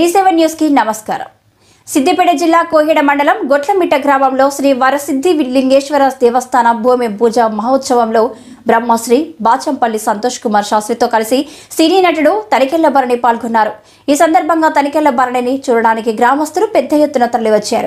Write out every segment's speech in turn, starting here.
D seven news కి నమస్కారం సిద్దిపేట జిల్లా కోహిడ మండలం గొట్లమిట్ట గ్రామంలో శ్రీ వరసిద్ధి లింగేశ్వర దేవస్థాన భూమి పూజ మహోత్సవంలో బ్రహ్మశ్రీ బాచంపల్లి సంతోష్ కుమార్ శాస్త్రితో కలిసి సినీ నటుడు తనికెళ్ల భరణి పాల్గొన్నారు ఈ సందర్భంగా తనికెళ్ల భరణిని చూడడానికి గ్రామస్తులు పెద్ద ఎత్తున తరలివచ్చారు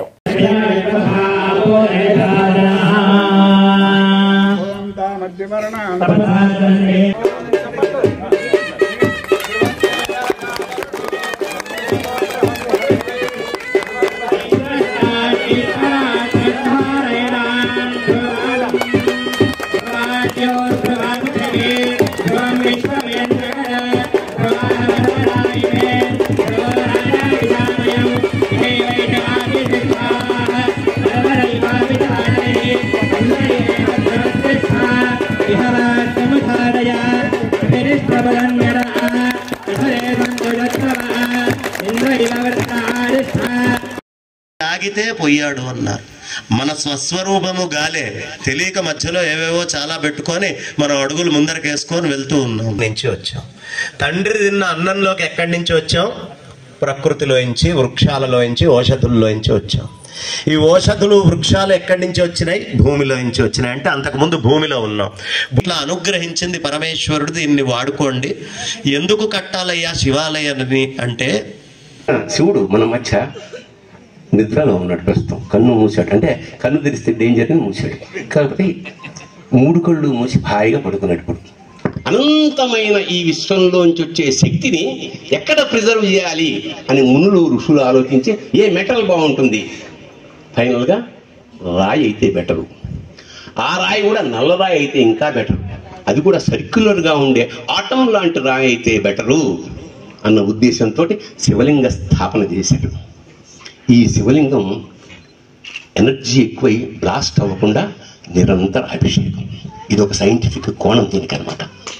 తాగితే పొయ్యాడు అన్నారు మన స్వస్వరూపము గాలే తెలియక మధ్యలో ఏవేవో చాలా పెట్టుకొని మనం అడుగులు ముందరకేసుకొని వెళ్తూ ఉన్నాం నుంచి వచ్చాం తండ్రి తిన్న అన్నంలోకి ఎక్కడి నుంచి వచ్చాం ప్రకృతిలోంచి వృక్షాలలోంచి ఓషధుల్లోంచి వచ్చాం ఈ ఓషధులు వృక్షాలు ఎక్కడి నుంచి వచ్చినాయి భూమిలో నుంచి వచ్చినాయి అంటే అంతకుముందు భూమిలో ఉన్నాం ఇట్లా అనుగ్రహించింది పరమేశ్వరుడు దీన్ని వాడుకోండి ఎందుకు కట్టాలయ్యా శివాలయాన్ని అంటే శివుడు మన మధ్య నిద్రలో ఉన్నాడు ప్రస్తుతం కన్ను మూసాడు అంటే కన్ను తెరిస్తే డేంజర్ అని మూసాడు కాబట్టి మూడు కళ్ళు మూసి హాయిగా పడుకున్నాడు ఇప్పుడు అనంతమైన ఈ విశ్వంలోంచి వచ్చే శక్తిని ఎక్కడ ప్రిజర్వ్ చేయాలి అని మునులు ఋషులు ఆలోచించి ఏ మెటల్ బాగుంటుంది ఫైనల్గా రాయి అయితే బెటరు ఆ రాయి కూడా నల్ల రాయి అయితే ఇంకా బెటర్ అది కూడా సర్క్యులర్గా ఉండే ఆటం లాంటి రాయి అయితే బెటరు అన్న ఉద్దేశంతో శివలింగ స్థాపన చేశాడు ఈ శివలింగం ఎనర్జీ ఎక్కువై బ్లాస్ట్ అవ్వకుండా నిరంతర అభిషేకం ఇది ఒక సైంటిఫిక్ కోణం దీనికి అనమాట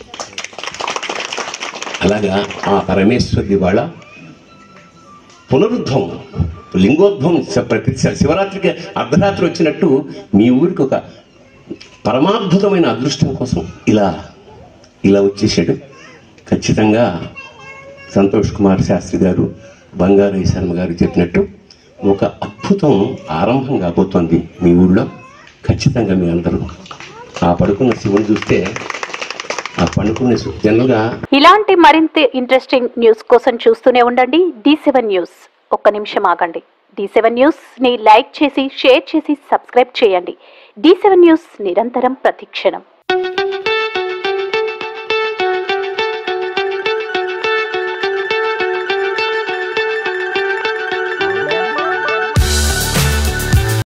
అలాగా ఆ పరమేశ్వరుడి వాళ్ళ పునరుద్ధవం లింగోద్భవం స- ప్రతి శ- శివరాత్రికి అర్ధరాత్రి వచ్చినట్టు మీ ఊరికి ఒక పరమాద్భుతమైన అదృష్టం కోసం ఇలా ఇలా వచ్చేసాడు ఖచ్చితంగా సంతోష్ కుమార్ శాస్త్రి గారు బంగారయ్య శర్మ గారు చెప్పినట్టు ఒక అద్భుతం ఆరంభం కాబోతోంది మీ ఊళ్ళో ఖచ్చితంగా మీ అందరూ ఆ పడుకున్న శివుని చూస్తే ఆ పండుకునే సు- జనరల్గా ఇలాంటి మరింత ఇంట్రెస్టింగ్ న్యూస్ కోసం చూస్తూనే ఉండండి డి సెవెన్ న్యూస్ ఒక్క నిమిషం ఆగండి డి సెవెన్ న్యూస్ ని లైక్ చేసి షేర్ చేసి సబ్స్క్రైబ్ చేయండి డి సెవెన్ న్యూస్ నిరంతరం ప్రతిక్షణం